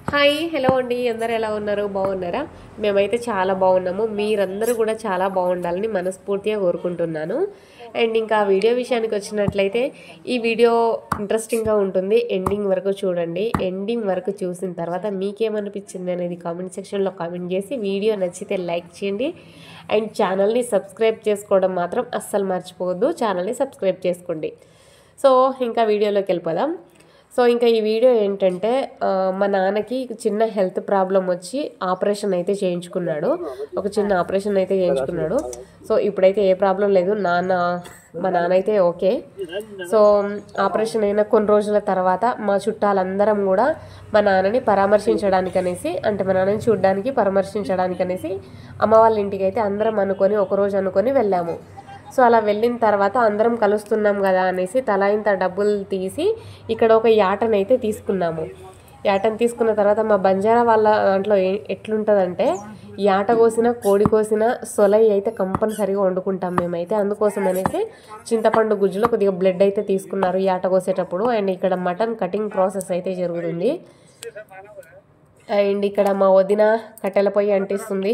hi hello అండి అందరు ఎలా ఉన్నారు బాగున్నారా మేమైతే చాలా బాగున్నాము మీరందరూ కూడా చాలా బాగుండాలని మనస్ఫూర్తిగా కోరుకుంటున్నాను అండ్ ఇంకా వీడియో విషయానికి వచ్చినట్లయితే ఈ వీడియో ఇంట్రెస్టింగ్గా ఉంటుంది ఎండింగ్ వరకు చూడండి ఎండింగ్ వరకు చూసిన తర్వాత మీకేమనిపించింది అనేది కామెంట్ సెక్షన్లో కామెంట్ చేసి వీడియో నచ్చితే లైక్ చేయండి అండ్ ఛానల్ని సబ్స్క్రైబ్ చేసుకోవడం మాత్రం అస్సలు మర్చిపోవద్దు ఛానల్ని సబ్స్క్రైబ్ చేసుకోండి సో ఇంకా వీడియోలోకి వెళ్ళిపోదాం సో ఇంకా ఈ వీడియో ఏంటంటే ఆ, మా నాన్నకి చిన్న హెల్త్ ప్రాబ్లం వచ్చి ఆపరేషన్ అయితే చేయించుకున్నాడు ఒక చిన్న ఆపరేషన్ అయితే చేయించుకున్నాడు సో ఇప్పుడైతే ఏ ప్రాబ్లం లేదు నాన్న మా నాన్న అయితే ఓకే సో ఆపరేషన్ అయిన కొన్ని రోజుల తర్వాత మా చుట్టాలందరం కూడా మా నాన్నని పరామర్శించడానికి అనేసి అంటే మా నాన్నని చూడడానికి పరామర్శించడానికి అనేసి అమ్మ వాళ్ళ ఇంటికి అయితే అందరం అనుకొని ఒక రోజు అనుకొని వెళ్ళాము సో అలా వెళ్ళిన తర్వాత అందరం కలుస్తున్నాం కదా అనేసి తలా ఇంత డబ్బులు తీసి ఇక్కడ ఒక యాటనైతే తీసుకున్నాము యాటను తీసుకున్న తర్వాత మా బంజారా వాళ్ళ దాంట్లో ఏ- ఎట్లుంటుందంటే యాట కోసిన కోడి కోసిన సొలై అయితే కంపల్సరీగా వండుకుంటాం మేమైతే అందుకోసం అనేసి చింతపండు గుజ్జులో కొద్దిగా బ్లడ్ అయితే తీసుకున్నారు యాట కోసేటప్పుడు అండ్ ఇక్కడ మటన్ కటింగ్ ప్రాసెస్ అయితే జరుగుతుంది అండ్ ఇక్కడ మా వదిన కట్టెల పొయ్యి అంటిస్తుంది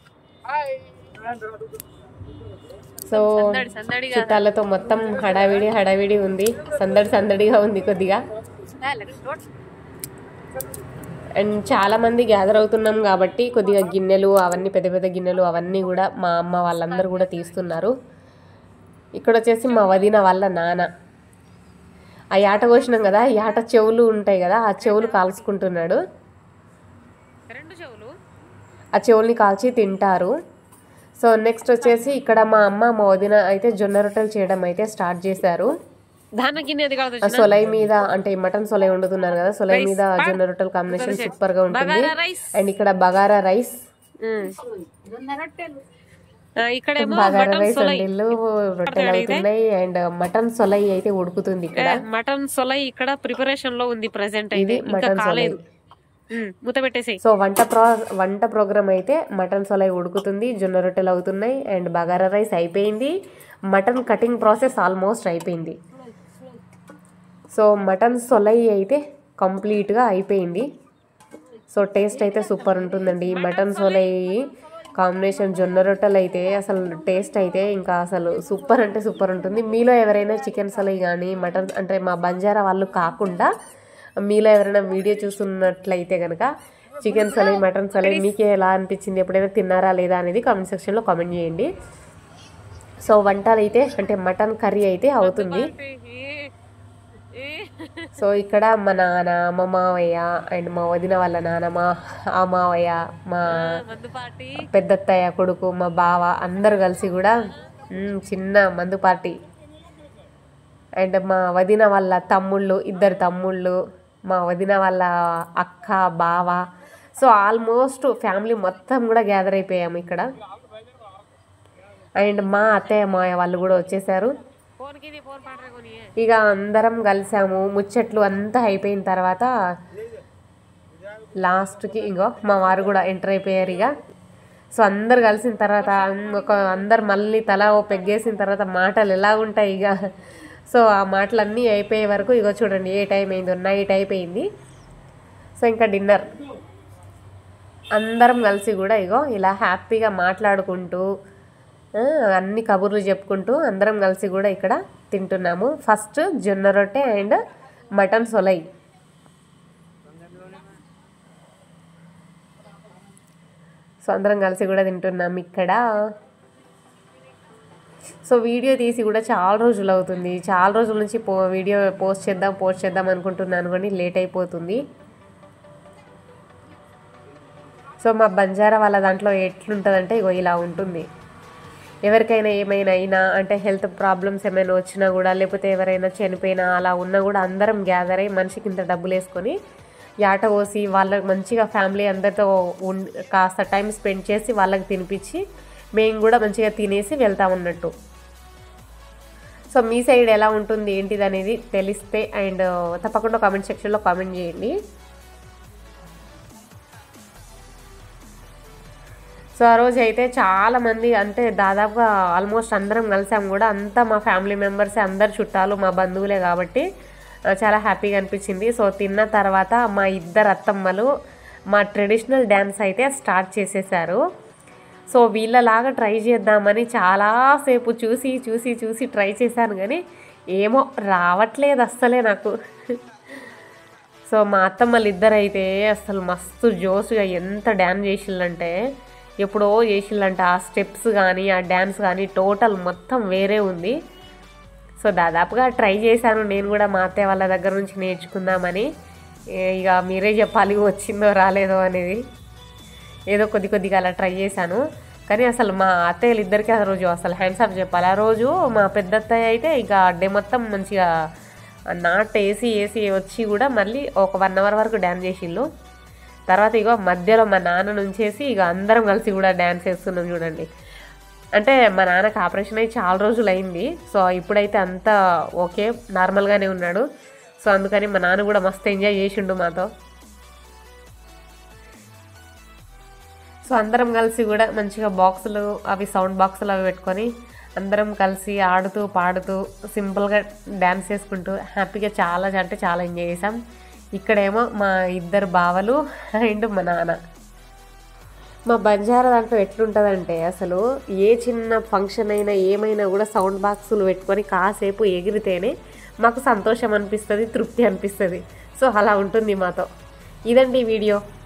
సో చుట్టాలతో మొత్తం హడావిడి హడావిడి ఉంది సందడి సందడిగా ఉంది కొద్దిగా అండ్ చాలా మంది గ్యాదర్ అవుతున్నాం కాబట్టి కొద్దిగా గిన్నెలు అవన్నీ పెద్ద పెద్ద గిన్నెలు అవన్నీ కూడా మా అమ్మ వాళ్ళందరూ కూడా తీస్తున్నారు ఇక్కడ వచ్చేసి మా వదిన వాళ్ళ నాన్న ఆ యాట కోసినాం కదా యాట చెవులు ఉంటాయి కదా ఆ చెవులు కాల్చుకుంటున్నాడు రెండు చెవులు ఆ చెవుల్ని కాల్చి తింటారు సో నెక్స్ట్ వచ్చేసి ఇక్కడ మా అమ్మ మా వదిన అయితే జొన్న రొట్టెలు చేయడం అయితే స్టార్ట్ చేశారు దాన గిన్నె అది కాదు ఆ సొలై మీద అంటే మటన్ సొలై వండుతున్నారు కదా సొలై మీద జొన్న రొట్టెల కాంబినేషన్ సూపర్ గా ఉంటుంది బగారా రైస్ అండ్ ఇక్కడ బగారా రైస్ ఇక్కడేమో బగారా మటన్ రైస్ సొలై వండిల్లు రొట్టెలు అవుతున్నాయి అండ్ మటన్ సొలై అయితే ఉడుకుతుంది ఇక్కడ మటన్ సొలై ఇక్కడ ప్రిపరేషన్ లో ఉంది ప్రెసెంట్ ఇది అయితే ఇంకా మటన్ సొలై కాలేదు ఉమ్, మూత పెట్టేసి సో వంట ప్రా వంట ప్రోగ్రామ్ అయితే మటన్ సొలై ఉడుకుతుంది జొన్న రొట్టెలు అవుతున్నాయి అండ్ బగారా రైస్ అయిపోయింది మటన్ కటింగ్ ప్రాసెస్ ఆల్మోస్ట్ అయిపోయింది సో మటన్ సొలై అయితే కంప్లీట్గా అయిపోయింది సో టేస్ట్ అయితే సూపర్ ఉంటుందండి మటన్ సొలై కాంబినేషన్ జొన్న రొట్టెలు అయితే అసలు టేస్ట్ అయితే ఇంకా అసలు సూపర్ అంటే సూపర్ ఉంటుంది మీలో ఎవరైనా చికెన్ సొలై కానీ మటన్ అంటే మా బంజారా వాళ్ళు కాకుండా మీలో ఎవరైనా వీడియో చూస్తున్నట్లయితే కనుక చికెన్ సొలై మటన్ సొలై మీకే ఎలా అనిపించింది ఎప్పుడైనా తిన్నారా లేదా అనేది కామెంట్ సెక్షన్లో కామెంట్ చేయండి సో వంటలు అయితే అంటే మటన్ కర్రీ అయితే అవుతుంది సో ఇక్కడ మా నాన్న మా మావయ్య అండ్ మా వదిన వాళ్ళ నాన్న మా ఆ మావయ్య మా మందు పార్టీ పెద్దత్తయ్య కొడుకు మా బావ అందరు కలిసి కూడా మ్, చిన్న మందు పార్టీ అండ్ మా వదిన వాళ్ళ తమ్ముళ్ళు ఇద్దరు తమ్ముళ్ళు మా వదిన వాళ్ళ అక్క బావ సో ఆల్మోస్ట్ ఫ్యామిలీ మొత్తం కూడా గ్యాదర్ అయిపోయాము ఇక్కడ అండ్ మా అత్తయ్య మాయ వాళ్ళు కూడా వచ్చేసారు ఫోన్ కి ఫోన్ పాటరే కొని ఇక అందరం కలిసాము ముచ్చట్లు అంతా అయిపోయిన తర్వాత లాస్ట్కి ఇంకో మా వారు కూడా ఎంటర్ అయిపోయారు ఇక సో అందరు కలిసిన తర్వాత అం- ఒక అందరు మళ్ళీ తలా ఓ పెగ్గేసిన తర్వాత మాటలు ఎలా ఉంటాయి ఇక సో ఆ మాటలన్నీ అయిపోయే వరకు ఇగో చూడండి ఏ టైం అయిందో నైట్ అయిపోయింది సో ఇంకా డిన్నర్ అందరం కలిసి కూడా ఇగో ఇలా హ్యాపీగా మాట్లాడుకుంటూ ఆ, అన్ని కబుర్లు చెప్పుకుంటూ అందరం కలిసి కూడా ఇక్కడ తింటున్నాము ఫస్ట్ జొన్న రొట్టె అండ్ మటన్ సొలై సో అందరం కలిసి కూడా తింటున్నాం ఇక్కడ సో వీడియో తీసి కూడా చాలా రోజులు అవుతుంది చాలా రోజుల నుంచి పో వీడియో పోస్ట్ చేద్దాం పోస్ట్ చేద్దాం అనుకుంటున్నాను కానీ లేట్ అయిపోతుంది సో మా బంజారా వాళ్ళ దాంట్లో ఎట్లుంటుందంటే ఇగో ఇలా ఉంటుంది ఎవరికైనా ఏమైనా అయినా అంటే హెల్త్ ప్రాబ్లమ్స్ ఏమైనా వచ్చినా కూడా లేకపోతే ఎవరైనా చనిపోయినా అలా ఉన్నా కూడా అందరం గ్యాదర్ అయ్యి మనిషికి ఇంత డబ్బులు వేసుకొని యాట కోసి వాళ్ళకి మంచిగా ఫ్యామిలీ అందరితో ఉన్ కాస్త టైం స్పెండ్ చేసి వాళ్ళకి తినిపించి మేము కూడా మంచిగా తినేసి వెళ్తాం అన్నట్టు సో మీ సైడ్ ఎలా ఉంటుంది ఏంటిది అనేది తెలిస్తే అండ్ తప్పకుండా కామెంట్ సెక్షన్లో కామెంట్ చేయండి సో ఆ రోజు అయితే చాలా మంది అంటే దాదాపుగా ఆల్మోస్ట్ అందరం కలిసాం కూడా అంతా మా ఫ్యామిలీ మెంబర్స్ అందరు చుట్టాలు మా బంధువులే కాబట్టి ఆ, చాలా హ్యాపీగా అనిపించింది సో తిన్న తర్వాత మా ఇద్దరు అత్తమ్మలు మా ట్రెడిషనల్ డ్యాన్స్ అయితే స్టార్ట్ చేసేసారు సో వీళ్ళలాగా ట్రై చేద్దామని చాలాసేపు చూసి చూసి చూసి ట్రై చేశాను కానీ ఏమో రావట్లేదు అస్సలే నాకు సో మా అత్తమ్మలు ఇద్దరు అయితే అసలు మస్తు జోస్గా ఎంత డ్యాన్స్ చేసిళ్ళంటే ఎప్పుడో చేసిళ్ళంట ఆ స్టెప్స్ కానీ ఆ డ్యాన్స్ కానీ టోటల్ మొత్తం వేరే ఉంది సో దాదాపుగా ట్రై చేశాను నేను కూడా మా అత్తయ్య వాళ్ళ దగ్గర నుంచి నేర్చుకుందామని ఏ- ఇక మీరే చెప్పాలి వచ్చిందో రాలేదో అనేది ఏదో కొద్ది కొద్దిగా అలా ట్రై చేశాను కానీ అసలు మా అత్తయ్యలు ఇద్దరికి ఆ రోజు అసలు హ్యాండ్స్ ఆఫ్ చెప్పాలి ఆ రోజు మా పెద్ద అత్తయ్య అయితే ఇక డే మొత్తం మంచిగా నాట్ వేసి వేసి వచ్చి కూడా మళ్ళీ ఒక వన్ అవర్ వరకు డ్యాన్స్ చేసిళ్ళు తర్వాత ఇగో మధ్యలో మా నాన్న నుంచేసి ఇక అందరం కలిసి కూడా డ్యాన్స్ వేస్తున్నాం చూడండి అంటే మా నాన్నకి ఆపరేషన్ అయ్యి చాలా రోజులు అయింది సో ఇప్పుడైతే అంతా ఓకే నార్మల్గానే ఉన్నాడు సో అందుకని మా నాన్న కూడా మస్తు ఎంజాయ్ చేసిండు మాతో సో అందరం కలిసి కూడా మంచిగా బాక్సులు అవి సౌండ్ బాక్సులు అవి పెట్టుకొని అందరం కలిసి ఆడుతూ పాడుతూ సింపుల్గా డ్యాన్స్ చేసుకుంటూ హ్యాపీగా చాలా అంటే చాలా ఎంజాయ్ చేసాం ఇక్కడేమో మా ఇద్దరు బావలు అండ్ మా నాన్న మా బంజారా దాంట్లో ఎట్లుంటుందంటే అసలు ఏ చిన్న ఫంక్షన్ అయినా ఏమైనా కూడా సౌండ్ బాక్సులు పెట్టుకొని కాసేపు ఎగిరితేనే మాకు సంతోషం అనిపిస్తుంది తృప్తి అనిపిస్తుంది సో అలా ఉంటుంది మాతో ఇదండి ఈ వీడియో